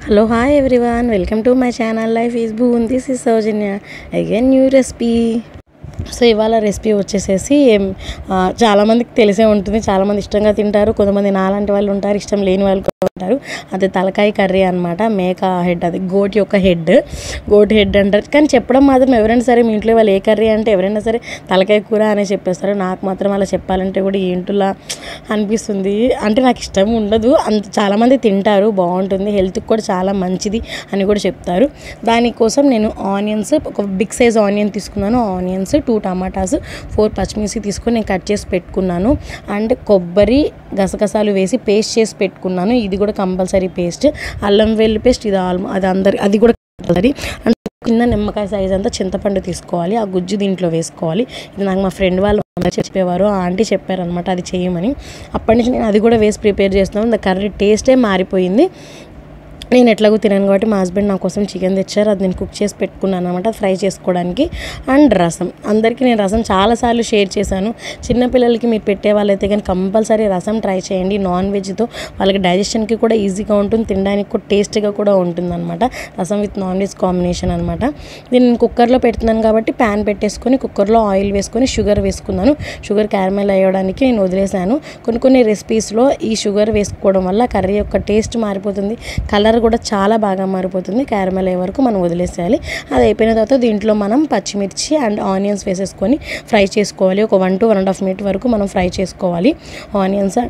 Hello hi everyone welcome to my channel life is boon this is Soujanya again new recipe so ఇవాళ recipe వచ్చేసేసి ఏం- ఆ, చాలామందికి తెలిసే ఉంటుంది చాలామంది ఇష్టంగా తింటారు కొంతమంది నాలాంటి వాళ్ళు ఉంటారు ఇష్టం లేని వాళ్ళు కూడా ఉంటారు అది తలకాయ కర్రీ అనమాట మేక హెడ్ అది గోట్ యొక్క హెడ్ గోట్ హెడ్ అంటారు కానీ చెప్పడం మాత్రం ఎవరైనా సరే మీ ఇంట్లో వాళ్ళు ఏ కర్రీ అంటే ఎవరైనా సరే తలకాయ కూర అనే చెప్పేస్తారు నాకు మాత్రం అలా చెప్పాలంటే కూడా ఏంటులా అనిపిస్తుంది అంటే నాకు ఇష్టం ఉండదు అంత చాలామంది తింటారు బాగుంటుంది హెల్త్కి కూడా చాలా మంచిది అని కూడా చెప్తారు దానికోసం నేను ఆనియన్స్ ఒక బిగ్ సైజ్ ఆనియన్ తీసుకున్నాను ఆనియన్స్ టూ టమాటాస్ ఫోర్ పచ్చిమిర్చి తీసుకొని నేను కట్ చేసి పెట్టుకున్నాను అండ్ కొబ్బరి గసగసాలు వేసి పేస్ట్ చేసి పెట్టుకున్నాను ఇది కూడా కంపల్సరీ పేస్ట్ అల్లం వెల్లి పేస్ట్ ఇది ఆల్మో అది అందరి అది కూడా కంపల్సరీ అండ్ కింద నిమ్మకాయ సైజ్ అంతా చింతపండు తీసుకోవాలి ఆ గుజ్జు దీంట్లో వేసుకోవాలి ఇది నాకు మా ఫ్రెండ్ వాళ్ళు అందరూ చెప్పేవారు ఆ ఆంటీ చెప్పారనమాట అది చేయమని అప్పటి నుంచి నేను అది కూడా వేసి ప్రిపేర్ చేస్తున్నాను ద కర్రీ టేస్టే మారిపోయింది నేను ఎట్లాగో తినాను కాబట్టి మా హస్బెండ్ నా కోసం చికెన్ తెచ్చారు అది నేను కుక్ చేసి పెట్టుకున్నాను అనమాట ఫ్రై చేసుకోవడానికి అండ్ రసం అందరికీ నేను రసం చాలాసార్లు షేర్ చేశాను చిన్నపిల్లలకి మీరు పెట్టే వాళ్ళైతే కానీ కంపల్సరీ రసం ట్రై చేయండి నాన్ వెజ్తో వాళ్ళకి డైజెషన్కి కూడా ఈజీగా ఉంటుంది తినడానికి కూడా టేస్టీగా కూడా ఉంటుంది అనమాట రసం విత్ నాన్ వెజ్ కాంబినేషన్ అనమాట దీన్ని నేను కుక్కర్లో పెడుతున్నాను కాబట్టి ప్యాన్ పెట్టేసుకొని కుక్కర్లో ఆయిల్ వేసుకొని షుగర్ వేసుకున్నాను షుగర్ క్యారమెల్ అయ్యడానికి నేను వదిలేసాను కొన్ని కొన్ని రెసిపీస్లో ఈ షుగర్ వేసుకోవడం వల్ల కర్రీ యొక్క టేస్ట్ మారిపోతుంది కలర్ కూడా చాలా బాగా మారిపోతుంది క్యారమెల్ అయ్యే వరకు మనం వదిలేసేయాలి అది అయిపోయిన తర్వాత దీంట్లో మనం పచ్చిమిర్చి అండ్ ఆనియన్స్ వేసేసుకొని ఫ్రై చేసుకోవాలి ఒక one to one and half minute వరకు మనం ఫ్రై చేసుకోవాలి ఆనియన్స్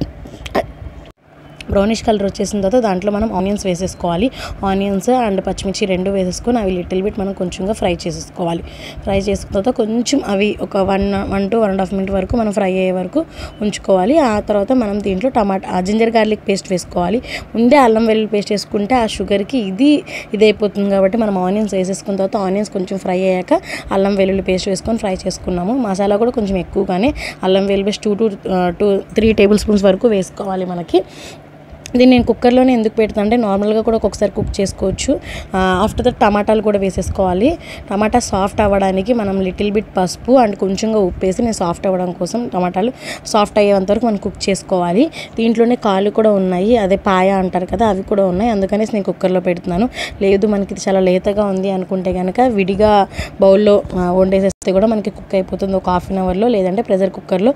బ్రౌనిష్ కలర్ వచ్చేసిన తర్వాత దాంట్లో మనం ఆనియన్స్ వేసేసుకోవాలి ఆనియన్స్ అండ్ పచ్చిమిర్చి రెండు వేసేసుకొని అవి లిటిల్ బిట్ మనం కొంచెంగా ఫ్రై చేసేసుకోవాలి ఫ్రై చేసుకున్న తర్వాత కొంచెం అవి ఒక one one to one and half minute వరకు మనం ఫ్రై అయ్యే వరకు ఉంచుకోవాలి ఆ తర్వాత మనం దీంట్లో టమాటా జింజర్ గార్లిక్ పేస్ట్ వేసుకోవాలి ముందే అల్లం వెల్లుల్లి పేస్ట్ వేసుకుంటే ఆ షుగర్కి ఇది ఇదైపోతుంది కాబట్టి మనం ఆనియన్స్ వేసేసుకున్న తర్వాత ఆనియన్స్ కొంచెం ఫ్రై అయ్యాక అల్లం వెల్లుల్లి పేస్ట్ వేసుకొని ఫ్రై చేసుకున్నాము మసాలా కూడా కొంచెం ఎక్కువగానే అల్లం వెల్లుల్లి paste two to two three tablespoons వరకు వేసుకోవాలి మనకి దీన్ని నేను కుక్కర్లోనే ఎందుకు పెడతాను అంటే నార్మల్గా కూడా ఒక్కొక్కసారి కుక్ చేసుకోవచ్చు ఆఫ్టర్ దట్ టమాటాలు కూడా వేసేసుకోవాలి టమాటా సాఫ్ట్ అవ్వడానికి మనం లిటిల్ బిట్ పసుపు అండ్ కొంచెంగా ఉప్పు వేసి నేను సాఫ్ట్ అవ్వడం కోసం టమాటాలు సాఫ్ట్ అయ్యేంత వరకు మనం కుక్ చేసుకోవాలి దీంట్లోనే కాళ్ళు కూడా ఉన్నాయి అదే పాయ అంటారు కదా అవి కూడా ఉన్నాయి అందుకనేసి నేను కుక్కర్లో పెడుతున్నాను లేదు మనకి ఇది చాలా లేతగా ఉంది అనుకుంటే కనుక విడిగా బౌల్లో వండేసేస్తే కూడా మనకి కుక్ అయిపోతుంది ఒక హాఫ్ అన్ అవర్లో లేదంటే ప్రెషర్ కుక్కర్లో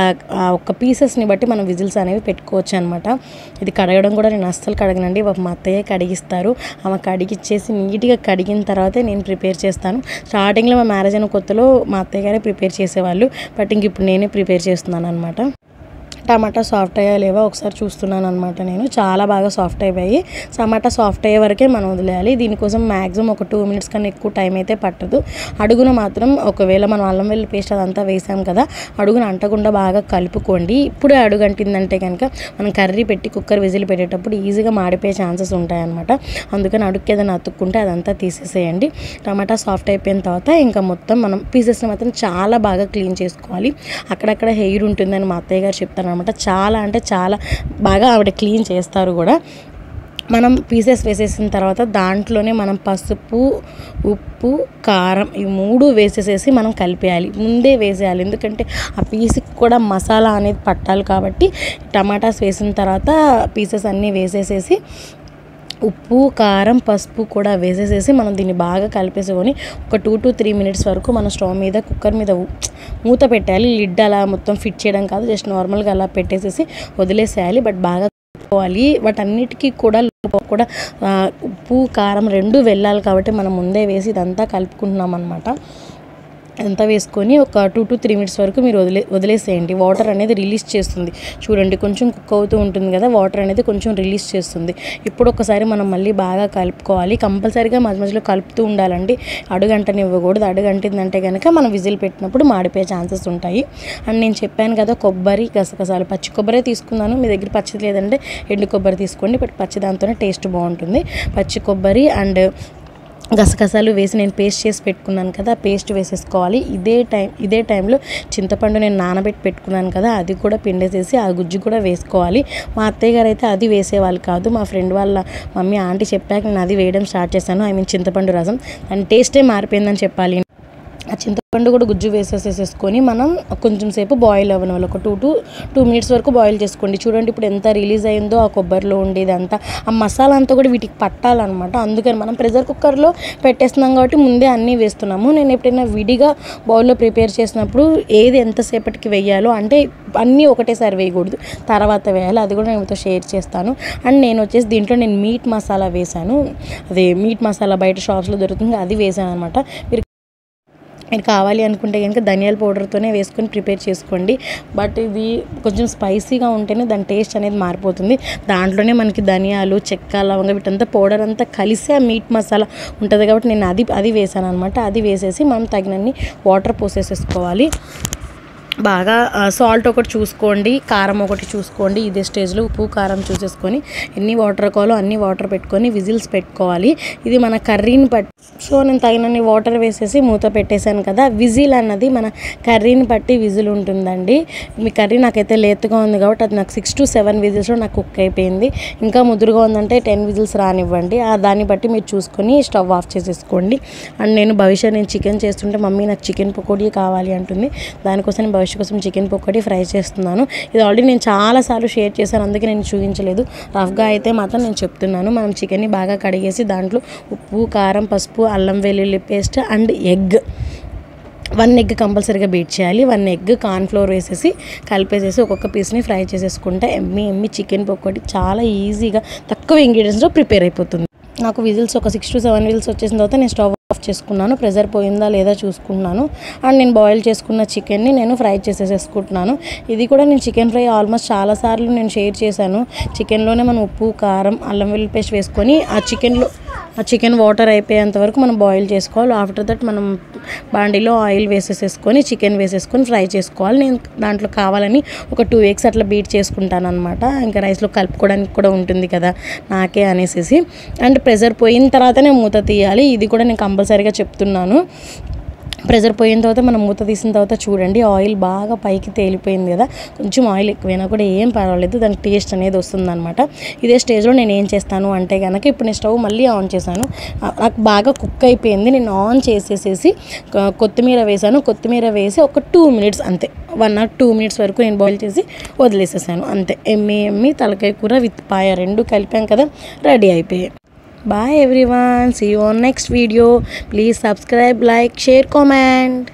ఆ ఒక్క పీసెస్ని బట్టి మనం విజిల్స్ అనేవి పెట్టుకోవచ్చు అనమాట ఇది కడగడం కూడా నేను అస్సలు కడగనండి పాపం మా అత్తయ్య కడిగిస్తారు ఆమె కడిగిచ్చేసి నీట్గా కడిగిన తర్వాతే నేను ప్రిపేర్ చేస్తాను స్టార్టింగ్లో మా మ్యారేజ్ అయిన కొత్తలో మా అత్తయ్య గారే ప్రిపేర్ చేసేవాళ్ళు బట్ ఇంక ఇప్పుడు నేనే ప్రిపేర్ చేస్తున్నాను అనమాట టమాటా సాఫ్ట్ అయ్యా లేవా ఒకసారి చూస్తున్నాను అనమాట నేను చాలా బాగా సాఫ్ట్ అయిపోయి టమాటా సాఫ్ట్ అయ్యే వరకే మనం వదిలేయాలి దీనికోసం మ్యాక్సిమం ఒక టూ మినిట్స్ కన్నా ఎక్కువ టైం అయితే పట్టదు అడుగున మాత్రం ఒకవేళ మనం అల్లం వెల్లి పేస్ట్ అదంతా వేసాం కదా అడుగున అంటకుండా బాగా కలుపుకోండి ఇప్పుడే అడుగు అంటిందంటే కనుక మనం కర్రీ పెట్టి కుక్కర్ విజిల్ పెట్టేటప్పుడు ఈజీగా మాడిపోయే ఛాన్సెస్ ఉంటాయన్నమాట అందుకని అడుగుకి ఏదైనా అతుక్కుంటే అదంతా తీసేసేయండి టమాటా సాఫ్ట్ అయిపోయిన తర్వాత ఇంకా మొత్తం మనం పీసెస్ని మాత్రం చాలా బాగా క్లీన్ చేసుకోవాలి అక్కడక్కడ హెయిర్ ఉంటుందని మా అత్తయ్య గారు చెప్తారు అనమాట చాలా అంటే చాలా బాగా ఆవిడ క్లీన్ చేస్తారు కూడా మనం పీసెస్ వేసేసిన తర్వాత దాంట్లోనే మనం పసుపు ఉప్పు కారం ఈ మూడు వేసేసేసి మనం కలిపేయాలి ముందే వేసేయాలి ఎందుకంటే ఆ పీస్కి కూడా మసాలా అనేది పట్టాలి కాబట్టి టమాటాస్ వేసిన తర్వాత పీసెస్ అన్నీ వేసేసేసి ఉప్పు కారం పసుపు కూడా వేసేసేసి మనం దీన్ని బాగా కలిపేసుకొని ఒక టూ టు త్రీ మినిట్స్ వరకు మనం స్టవ్ మీద కుక్కర్ మీద ఉ- మూత పెట్టాలి లిడ్ అలా మొత్తం ఫిట్ చేయడం కాదు జస్ట్ నార్మల్గా అలా పెట్టేసేసి వదిలేసేయాలి బట్ బాగా కలుపుకోవాలి వాటన్నిటికీ కూడా లోపల కూడా ఆ, ఉప్పు కారం రెండు వెళ్ళాలి కాబట్టి మనం ముందే వేసి ఇదంతా కలుపుకుంటున్నాం అనమాట అంతా వేసుకొని ఒక టూ టు త్రీ మినిట్స్ వరకు మీరు వదిలే వదిలేసేయండి వాటర్ అనేది రిలీజ్ చేస్తుంది చూడండి కొంచెం కుక్ అవుతూ ఉంటుంది కదా వాటర్ అనేది కొంచెం రిలీజ్ చేస్తుంది ఇప్పుడు ఒకసారి మనం మళ్ళీ బాగా కలుపుకోవాలి కంపల్సరీగా మధ్య మధ్యలో కలుపుతూ ఉండాలండి అడుగంటని ఇవ్వకూడదు అడుగంటిందంటే కనుక మనం విజిల్ పెట్టినప్పుడు మాడిపోయే ఛాన్సెస్ ఉంటాయి అండ్ నేను చెప్పాను కదా కొబ్బరి గసగసాలు పచ్చి కొబ్బరే తీసుకున్నాను మీ దగ్గర పచ్చిది లేదంటే ఎండు కొబ్బరి తీసుకోండి బట్ పచ్చి దాంతోనే టేస్ట్ బాగుంటుంది పచ్చి కొబ్బరి అండ్ గసగసాలు వేసి నేను పేస్ట్ చేసి పెట్టుకున్నాను కదా ఆ పేస్ట్ వేసేసుకోవాలి ఇదే టైం ఇదే టైంలో చింతపండు నేను నానబెట్టి పెట్టుకున్నాను కదా అది కూడా పిండేసేసి ఆ గుజ్జు కూడా వేసుకోవాలి మా అత్తయ్య గారు అయితే అది వేసేవాళ్ళు కాదు మా ఫ్రెండ్ వాళ్ళ మమ్మీ ఆంటీ చెప్పాక నేను అది వేయడం స్టార్ట్ చేశాను ఐ మీన్ చింతపండు రసం దాని టేస్టే మారిపోయిందని చెప్పాలి ఆ చింతపండు కూడా గుజ్జు వేసేసేసుకొని మనం కొంచెం సేపు బాయిల్ అవ్వని వాళ్ళు ఒక టూ టు టూ మినిట్స్ వరకు బాయిల్ చేసుకోండి చూడండి ఇప్పుడు ఎంత రిలీజ్ అయిందో ఆ కొబ్బరిలో ఉండేది అంతా ఆ మసాలా అంతా కూడా వీటికి పట్టాలన్నమాట అందుకని మనం ప్రెషర్ కుక్కర్లో పెట్టేస్తున్నాం కాబట్టి ముందే అన్నీ వేస్తున్నాము నేను ఎప్పుడైనా విడిగా బౌల్లో ప్రిపేర్ చేసినప్పుడు ఏది ఎంతసేపటికి వేయాలో అంటే అన్నీ ఒకటేసారి వేయకూడదు తర్వాత వేయాలి అది కూడా నేను మీతో షేర్ చేస్తాను అండ్ నేను వచ్చేసి దీంట్లో నేను మీట్ మసాలా వేశాను అదే మీట్ మసాలా బయట షాప్స్లో దొరుకుతుంది అది వేసాను అనమాట మీరు మీరు కావాలి అనుకుంటే కనుక ధనియాల పౌడర్తోనే వేసుకొని ప్రిపేర్ చేసుకోండి బట్ ఇది కొంచెం స్పైసీగా ఉంటేనే దాని టేస్ట్ అనేది మారిపోతుంది దాంట్లోనే మనకి ధనియాలు చెక్క లవంగ వీటంతా పౌడర్ అంతా కలిసి ఆ మీట్ మసాలా ఉంటుంది కాబట్టి నేను అది అది వేసాను అనమాట అది వేసేసి మనం తగినన్ని వాటర్ పోసేసేసుకోవాలి బాగా సాల్ట్ ఒకటి చూసుకోండి కారం ఒకటి చూసుకోండి ఇదే స్టేజ్లో ఉప్పు కారం చూసేసుకొని ఎన్ని వాటర్ కావాలో అన్ని వాటర్ పెట్టుకొని విజిల్స్ పెట్టుకోవాలి ఇది మన కర్రీని పట్టి సో నేను తగినన్ని వాటర్ వేసేసి మూత పెట్టేశాను కదా విజిల్ అన్నది మన కర్రీని బట్టి విజిల్ ఉంటుందండి మీ కర్రీ నాకైతే లేతగా ఉంది కాబట్టి అది నాకు సిక్స్ టు సెవెన్ విజిల్స్లో నాకు కుక్ అయిపోయింది ఇంకా ముదురుగా ఉందంటే టెన్ విజిల్స్ రానివ్వండి ఆ దాన్ని బట్టి మీరు చూసుకొని స్టవ్ ఆఫ్ చేసేసుకోండి అండ్ నేను భవిష్య నేను చికెన్ చేస్తుంటే మమ్మీ నాకు చికెన్ పకోడీ కావాలి అంటుంది దానికోసం నేను భవిష్య కోసం చికెన్ పకోడీ ఫ్రై చేస్తున్నాను ఇది ఆల్రెడీ నేను చాలాసార్లు షేర్ చేశాను అందుకే నేను చూపించలేదు రఫ్గా అయితే మాత్రం నేను చెప్తున్నాను మనం చికెన్ని బాగా కడిగేసి దాంట్లో ఉప్పు కారం పసుపు అల్లం వెల్లుల్లి paste and egg one egg కంపల్సరీగా బీట్ చేయాలి వన్ ఎగ్ కార్న్ఫ్లోర్ వేసేసి కలిపేసేసి ఒక్కొక్క పీస్ని ఫ్రై చేసేసుకుంటే ఎమ్మి ఎమ్మి చికెన్ పకోడీ చాలా ఈజీగా తక్కువ ఇంగ్రీడియంట్స్లో ప్రిపేర్ అయిపోతుంది నాకు విజిల్స్ ఒక సిక్స్ టు సెవెన్ విజిల్స్ వచ్చేసిన తర్వాత నేను స్టవ్ ఆఫ్ చేసుకున్నాను ప్రెజర్ పోయిందా లేదా చూసుకున్నాను అండ్ నేను బాయిల్ చేసుకున్న చికెన్ని నేను ఫ్రై చేసేసేసుకుంటున్నాను ఇది కూడా నేను చికెన్ ఫ్రై ఆల్మోస్ట్ చాలాసార్లు నేను షేర్ చేశాను చికెన్లోనే మనం ఉప్పు కారం అల్లం వెల్లుల్లి పేస్ట్ వేసుకొని ఆ చికెన్లో ఆ చికెన్ వాటర్ అయిపోయేంత వరకు మనం బాయిల్ చేసుకోవాలి ఆఫ్టర్ దట్ మనం బాండీలో ఆయిల్ వేసేసేసుకొని చికెన్ వేసేసుకొని ఫ్రై చేసుకోవాలి నేను దాంట్లో కావాలని ఒక టూ ఎగ్స్ అట్లా బీట్ చేసుకుంటాను అనమాట ఇంకా రైస్లో కలుపుకోవడానికి కూడా ఉంటుంది కదా నాకే అనేసి అండ్ ప్రెజర్ పోయిన తర్వాతనే మూత తీయాలి ఇది కూడా నేను కంపల్సరీగా చెప్తున్నాను ప్రెజర్ పోయిన తర్వాత మనం మూత తీసిన తర్వాత చూడండి ఆయిల్ బాగా పైకి తేలిపోయింది కదా కొంచెం ఆయిల్ ఎక్కువైనా కూడా ఏం పర్వాలేదు దానికి టేస్ట్ అనేది వస్తుందన్నమాట ఇదే స్టేజ్లో నేను ఏం చేస్తాను అంటే కనుక ఇప్పుడు నేను స్టవ్ మళ్ళీ ఆన్ చేశాను ఆ, నాకు బాగా కుక్ అయిపోయింది నేను ఆన్ చేసేసేసి కొ- కొత్తిమీర వేసాను కొత్తిమీర వేసి ఒక టూ మినిట్స్ అంతే వన్ ఆర్ టూ మినిట్స్ వరకు నేను బాయిల్ చేసి వదిలేసేసాను అంతే ఎమ్మి ఎమ్మి తలకాయ కూర విత్ పాయ రెండు కలిపాం కదా రెడీ అయిపోయాయి Bye everyone. See you on next video. Please subscribe, like, share, comment.